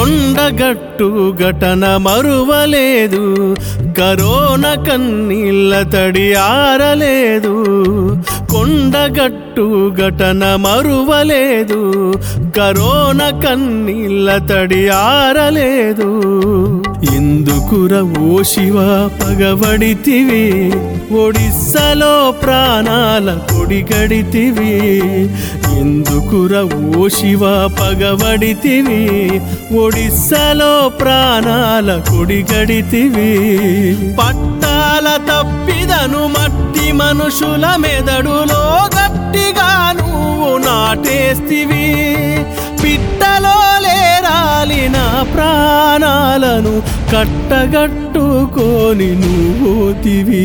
కొండగట్టు ఘటన మరువలేదు కరోనా కన్నీళ్ళ తడి ఆరలేదు కొండగట్టు ఘటన మరువలేదు కరోనా కన్నీళ్ళ తడి ఆరలేదు ఎందుకుర ఓ శివ పగబడితివి ఒడిస్సలో ప్రాణాల కొడిగడితివి ఎందుకుర ఓ శివ పగబడితివి ఒడిస్సలో ప్రాణాల కొడిగడితివి పట్టాల తప్పిదను మట్టి మనుషుల మెదడులో గట్టిగా నువ్వు నాటేస్తివి పిట్టలో లేరాలిన ప్రాణాలను కట్టగట్టుకొని నువ్వుతివి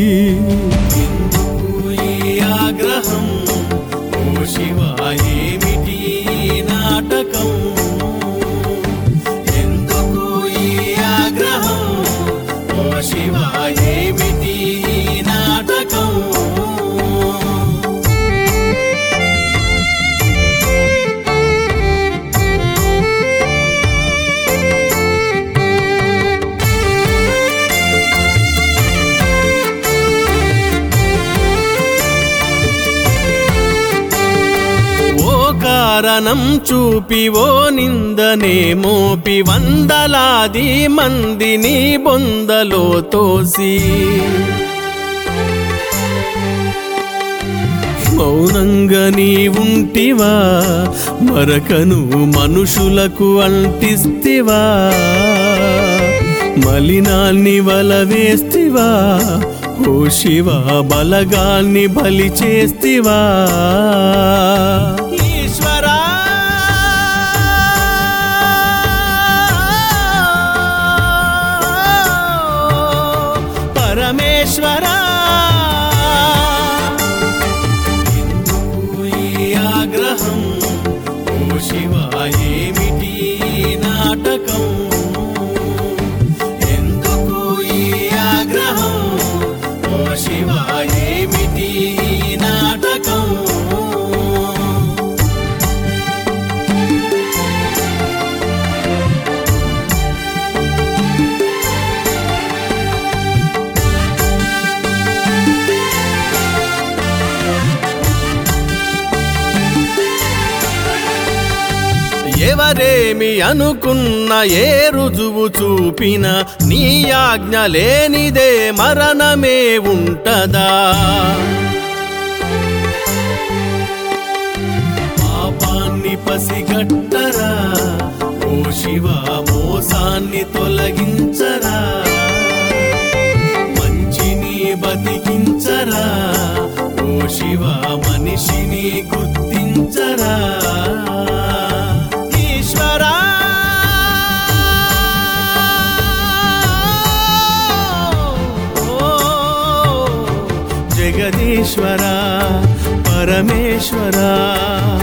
ఆగ్రహం ఓ శివ ఏమిటి ఈ నాటకం ఎందుకు ఈ ఆగ్రహం ఓ శివ ఏమిటి ఈ నాటకం ఓ కారణం చూపి ఓ నిందనే మోపి వందలాది మందిని బొందలో తోసి మౌనంగా నీ ఉంటివా మరకను మనుషులకు అంటిస్తివా మలినాన్ని వలవేస్తివా ఓ శివ బలగాన్ని బలి చేస్తివా ఈశ్వరా పరమేశ్వరా ఎందుకు ఈ ఆగ్రహం ఓ శివ ఏమిటి ఈ నాటకం ఎందుకు ఈ ఆగ్రహం ఓ శివ ఏమిటి ఈ నాటకం ఎవరేమి అనుకున్న ఏ రుజువు చూపిన నీ ఆజ్ఞ లేనిదే మరణమే ఉంటదా పాపాన్ని పసిగట్టరా ఓ శివ మోసాన్ని తొలగించరా మంచిని బతికించరా ఓ శివ మనిషిని గుర్తించరా ఈశ్వరా ఓ జగదీశ్వరా పరమేశ్వరా